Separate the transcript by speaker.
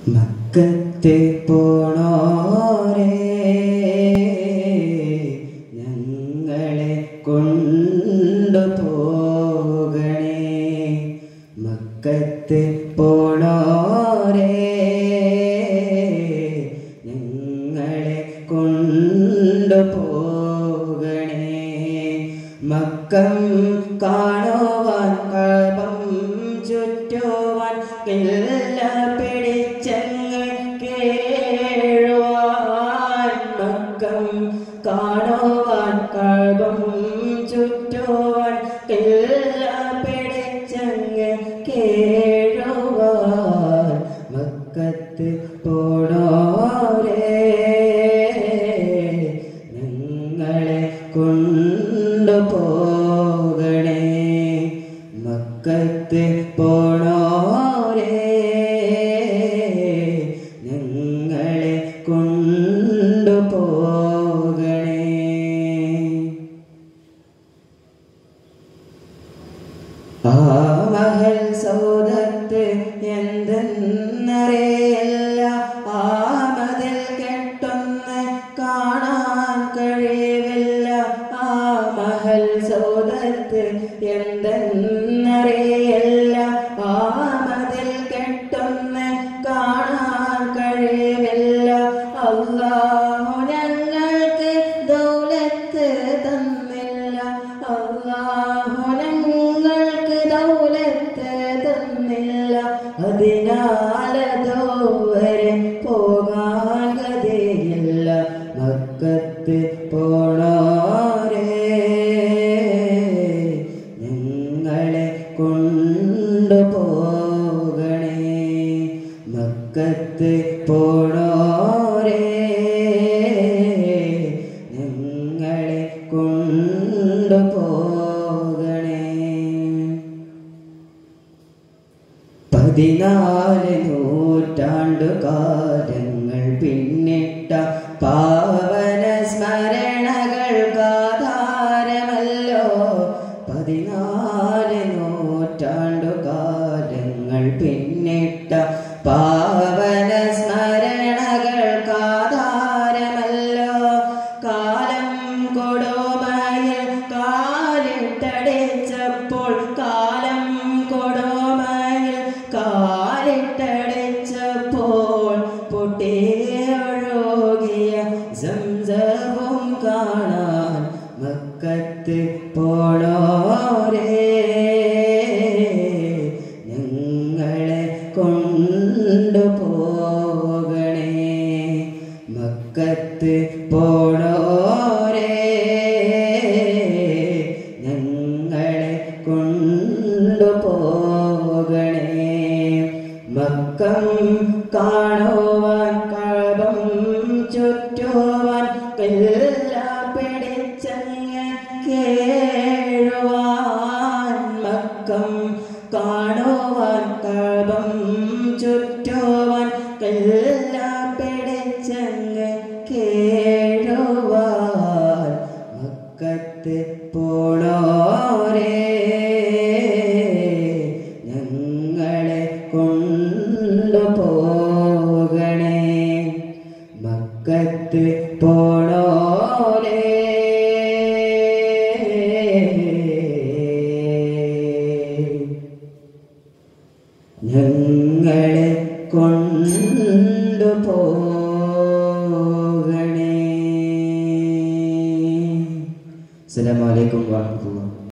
Speaker 1: മക്കത്തെ പോണോരേ ഞങ്ങളെ കൊണ്ടുപോകണേ മക്കത്തെ പോണോരേ ഞങ്ങളെ കൊണ്ടുപോകണേ മക്കം കാണുവാൻ കൽബം ചുറ്റുവാൻ കില്ല പിടിച്ചങ്ങ് കേഴുവാൻ മക്കം കാണുവാൻ കൽബം ചുറ്റുവാൻ കില്ല പിടിച്ചങ്ങ് കേഴുവാൻ മക്കത്ത് പോണോരേ ഞങ്ങളെ കൊണ്ടുപോകണേ മക്കത്ത് പോണോരേ ഞങ്ങളെ കൊണ്ടുപോകണേ ആ മഹൽ സൗദത്ത് എന്തെന്നറിയില്ല ആ മതിൽ കെട്ടൊന്ന് കാണാൻ കഴിവില്ല ആ മഹൽ സൗദത്ത് എന്തെന്നറിയില്ല ആ മതിൽ കെട്ടൊന്ന് കാണാൻ കഴിവില്ല അള്ളാഹു ഞങ്ങൾക്ക് ദൗലത്ത് തന്നില്ല അള്ളാഹു ഞങ്ങൾക്ക് ദൗലത്ത് തന്നില്ല അതിനാലതോ വരെ പോകാൻ ഗതിയില്ല മക്കത്ത് പോണോരേ ഞങ്ങളെ കൊണ്ടുപോകണേ മക്കത്ത് പോണോരേ ഞങ്ങളെ കൊണ്ടുപോകണേ പതിനാല് നൂറ്റാണ്ടു കാലങ്ങൾ പിന്നിട്ട പാവന സ്മരണകൾ കാധാരമല്ലോ പതിനാല് നൂറ്റാണ്ടു കാലങ്ങൾ പിന്നിട്ട പാവന സ്മരണകൾ കാധാരമല്ലോ കാലം കൊടുമയിൽ കാലിട്ടടിച്ചപ്പോൾ കാലം കൊടുമയിൽ കാലിട്ടടിച്ചപ്പോൾ പൊട്ടിയൊഴുകിയ സംസവും കാണാൻ മക്കത്ത് പോണോരേ ഞങ്ങളെ കൊണ്ടുപോകണേ മക്കത്ത് പോണോരേ ഞങ്ങളെ കൊണ്ടുപോകണേ മക്കം കാണുവാൻ കഴകം ചുറ്റുവാൻ കല്ല പിടിച്ചങ്ങ് കേഴുവാൻ മക്കം കാണുവാൻ കഴകം ചുറ്റുവാൻ കല്ല പിടിച്ചങ്ങ് കേഴുവാൻ മക്കത്ത് പോണോരേ ഞങ്ങളെ കൊണ്ടുപോകണേ മക്കത്ത് പോണോരേ ഞങ്ങളെ കൊണ്ടുപോകണേ അസ്സലാമു അലൈക്കും വാഹമത്തുള്ളാഹി